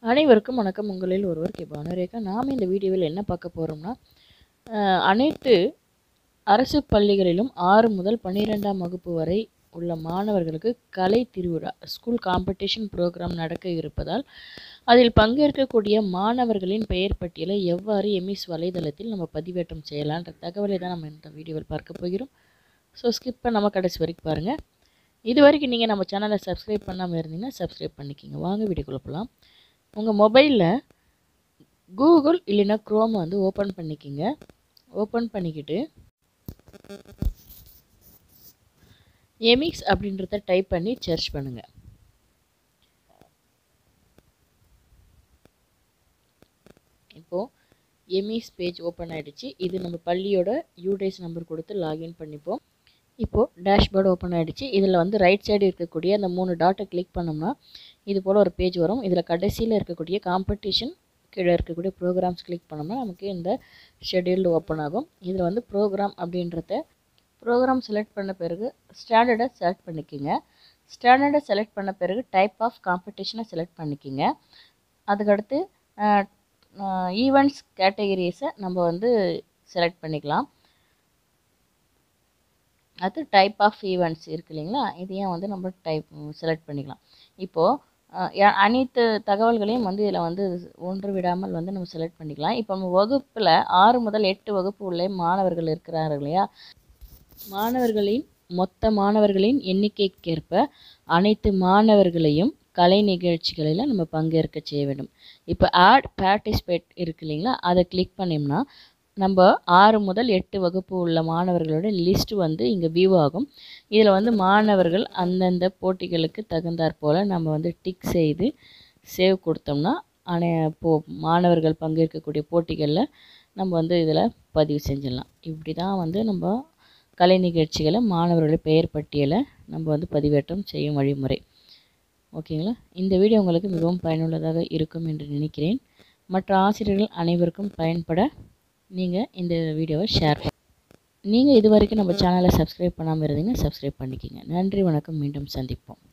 அனைவருக்கும் வணக்கம் உங்களில் ஒருவர் கே பானுரேகா நாம் இந்த வீடியோவில் என்ன பார்க்க போகிறோம்னா அஹ், அனைத்து அரசு பள்ளிகளிலும் ஆறு முதல் பன்னிரெண்டாம் வகுப்பு வரை உள்ள மாணவர்களுக்கு கலை திருவிழா ஸ்கூல் காம்படிஷன் ப்ரோக்ராம் நடக்க இருப்பதால் அதில் பங்கேற்கக்கூடிய மாணவர்களின் பெயர் பட்டியலை எவ்வாறு எமிஸ் வலைதளத்தில் நம்ம பதிவேற்றம் செய்யலான்ற தகவலை தான் நம்ம இந்த வீடியோவில் பார்க்க போகிறோம் ஸோ ஸ்கிப் பண்ணாமல் கடைசி வரைக்கும் பாருங்கள் இது வரைக்கும் நீங்கள் நம்ம சேனலை சப்ஸ்கிரைப் பண்ணாமல் இருந்தீங்கன்னா சப்ஸ்கிரைப் பண்ணிக்கிங்க வாங்க வீடியோக்குள்ள போகலாம் உங்கள் மொபைலில் கூகுள் இல்லைன்னா க்ரோம் வந்து ஓப்பன் பண்ணிக்கிங்க ஓப்பன் பண்ணிக்கிட்டு எமிக்ஸ் அப்படின்றத டைப் பண்ணி சர்ச் பண்ணுங்கள் இப்போது எமிக்ஸ் பேஜ் ஓப்பன் ஆகிடுச்சு இது நம்ம பள்ளியோட யூடேஸ் நம்பர் கொடுத்து லாகின் பண்ணிப்போம் இப்போது டேஷ்போர்டு ஓப்பன் ஆகிடுச்சு இதில் வந்து ரைட் சைடு இருக்கக்கூடிய அந்த மூணு டாட்டை கிளிக் பண்ணோம்னா இது போல் ஒரு பேஜ் வரும் இதில் கடைசியில் இருக்கக்கூடிய காம்படிஷன் கீழே இருக்கக்கூடிய ப்ரோக்ராம்ஸ் கிளிக் பண்ணோம்னா நமக்கு இந்த ஷெட்யூல்டு ஓப்பன் ஆகும் இதில் வந்து ப்ரோக்ராம் அப்படின்றத ப்ரோக்ராம் செலக்ட் பண்ண பிறகு ஸ்டாண்டர்டை செலக்ட் பண்ணிக்கோங்க ஸ்டாண்டர்டை செலக்ட் பண்ண பிறகு டைப் ஆஃப் காம்படிஷனை செலக்ட் பண்ணிக்கோங்க அதுக்கடுத்து ஈவெண்ட்ஸ் கேட்டகரிஸை நம்ம வந்து செலக்ட் பண்ணிக்கலாம் அது டைப் ஆஃப் ஈவெண்ட்ஸ் இருக்கு இல்லைங்களா இதையும் வந்து நம்ம டைப் செலக்ட் பண்ணிக்கலாம் இப்போது அனைத்து தகவல்களையும் வந்து இதில் வந்து ஒன்று விடாமல் வந்து நம்ம செலக்ட் பண்ணிக்கலாம் இப்போ நம்ம வகுப்பில் ஆறு முதல் எட்டு வகுப்பு உள்ள மாணவர்கள் இருக்கிறார்கள் இல்லையா மாணவர்களின் மொத்த மாணவர்களின் எண்ணிக்கைக்கேற்ப அனைத்து மாணவர்களையும் கலை நிகழ்ச்சிகளில் நம்ம பங்கேற்க செய்ய வேண்டும் இப்போ ஆட் பார்ட்டிசிபேட் இருக்கு இல்லைங்களா அதை கிளிக் பண்ணோம்னா நம்ம ஆறு முதல் எட்டு வகுப்பு உள்ள மாணவர்களோட லிஸ்ட் வந்து இங்கே வியூ ஆகும் இதில் வந்து மாணவர்கள் அந்தந்த போட்டிகளுக்கு தகுந்தாற் போல் நம்ம வந்து டிக் செய்து சேவ் கொடுத்தோம்னா அனை போ மாணவர்கள் பங்கேற்கக்கூடிய போட்டிகளில் நம்ம வந்து இதில் பதிவு செஞ்சிடலாம் இப்படி தான் வந்து நம்ம கலை நிகழ்ச்சிகளை மாணவர்கள் பெயர் பட்டியலை நம்ம வந்து பதிவேற்றம் செய்யும் வழிமுறை ஓகேங்களா இந்த வீடியோ உங்களுக்கு மிகவும் பயனுள்ளதாக இருக்கும் என்று நினைக்கிறேன் மற்ற ஆசிரியர்கள் அனைவருக்கும் பயன்பட நீங்கள் இந்த வீடியோவை ஷேர் நீங்கள் இது வரைக்கும் நம்ம சேனலை சப்ஸ்கிரைப் பண்ணாமல் இருந்தீங்கன்னா சப்ஸ்கிரைப் பண்ணிக்கிங்க நன்றி வணக்கம் மீண்டும் சந்திப்போம்